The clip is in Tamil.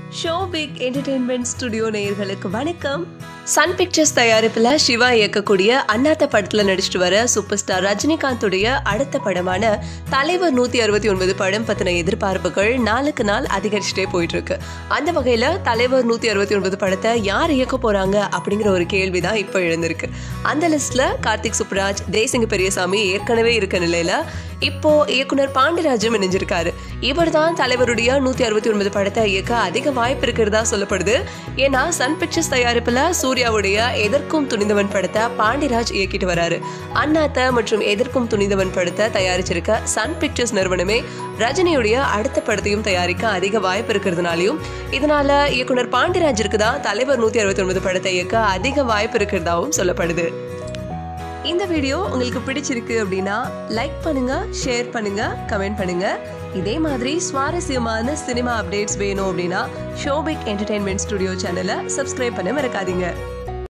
ஷோபிக் என்டர்டெயின்மெண்ட் ஸ்டுடியோ நேயர்களுக்கு வணக்கம் சன் பிக்சர்ஸ் தயாரிப்பில் சிவா இயக்கக்கூடிய அண்ணாத்த படத்தில் நடிச்சிட்டு வர சூப்பர் ஸ்டார் ரஜினிகாந்துடைய அடுத்த படமான தலைவர் நூற்றி அறுபத்தி ஒன்பது படம் பற்றின எதிர்பார்ப்புகள் நாளுக்கு நாள் அதிகரிச்சுட்டே போயிட்டு இருக்கு அந்த வகையில் தலைவர் நூற்றி அறுபத்தி ஒன்பது படத்தை யார் இயக்க போகிறாங்க அப்படிங்கிற ஒரு கேள்வி தான் இப்போ எழுந்திருக்கு அந்த லிஸ்ட்டில் கார்த்திக் சுப்ராஜ் தேசிங்க பெரியசாமி ஏற்கனவே இருக்க நிலையில் இப்போ இயக்குனர் பாண்டியராஜும் இணைஞ்சிருக்காரு இவர் தான் தலைவருடைய நூற்றி அறுபத்தி ஒன்பது படத்தை இயக்க அதிக வாய்ப்பு இருக்கிறதா சொல்லப்படுது ஏன்னா சன் பிக்சர்ஸ் தயாரிப்பில் சூர்யாவுடைய எதற்கும் துணிந்தவன் படத்தை பாண்டியராஜ் இயக்கிட்டு வராரு அண்ணாத்த மற்றும் எதற்கும் துணிந்தவன் படத்தை தயாரிச்சிருக்க சன் பிக்சர்ஸ் நிறுவனமே ரஜினியுடைய அடுத்த படத்தையும் தயாரிக்க அதிக வாய்ப்பு இருக்கிறதுனாலையும் இதனால இயக்குனர் பாண்டியராஜிற்கு தான் தலைவர் நூற்றி அறுபத்தி ஒன்பது படத்தை இயக்க அதிக வாய்ப்பு இருக்கிறதாவும் சொல்லப்படுது இந்த வீடியோ உங்களுக்கு பிடிச்சிருக்கு அப்படின்னா லைக் பண்ணுங்க ஷேர் பண்ணுங்க கமெண்ட் பண்ணுங்க இதே மாதிரி சுவாரஸ்யமான சினிமா அப்டேட்ஸ் வேணும் அப்படின்னா ஷோபிக் என்டர்டைன்மெண்ட் ஸ்டுடியோ சேனலை சப்ஸ்கிரைப் பண்ண மறக்காதீங்க